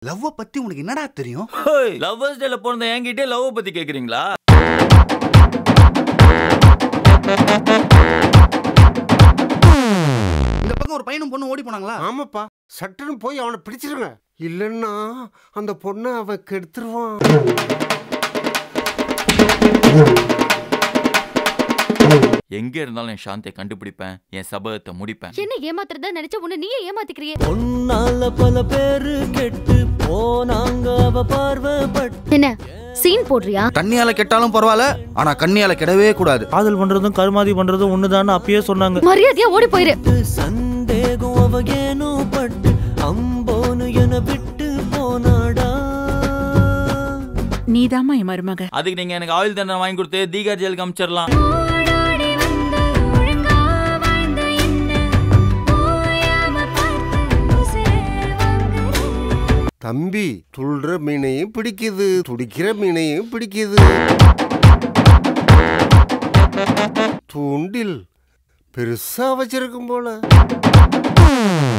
லவ்வ பத்தி உனக்கு என்னடா தெரியும் லவ்வர்ஸ் டேல பிறந்த என்கிட்டே லவ் பத்தி கேக்குறீங்களா இந்த பக்கம் ஒரு பையனும் பொண்ணு ஓடி போனாங்களா ஆமாப்பா சட்டுன்னு போய் அவனை பிடிச்சிருங்க இல்லைன்னா அந்த பொண்ணை அவன் கெடுத்துருவான் எங்க இருந்தாலும் என் சாந்தியை கண்டுபிடிப்பேன் என் சபதத்தை முடிப்பேன் என்ன ஏமாத்துறதா நினைச்ச உன்னை நீயே ஏமாத்திக்கிறியே உன்னால பல பேரு கெட்டு போனாங்க அவ பார்வைப்பட்டு என்ன சீன் போடுறியா தண்ணியால கெட்டாலும் பரவாயில்ல ஆனா கண்ணியால கெடவே கூடாது காதல் பண்றதும் கருமாதி பண்றதும் ஒண்ணுதான் அப்பயே சொன்னாங்க மரியாதையா ஓடி போயிரு சந்தேகம் அவ ஏனோ பட்டு அம்போனு என விட்டு போனாடா நீதாம்மா என் மருமக அதுக்கு நீங்க எனக்கு ஆயில் தண்டனை வாங்கி கொடுத்து தீகா ஜெயிலுக்கு அமிச்சிடலாம் தம்பி துள்ளுற மீனையும் பிடிக்குது துடிக்கிற மீனையும் பிடிக்குது தூண்டில் பெருசா வச்சிருக்கும் போல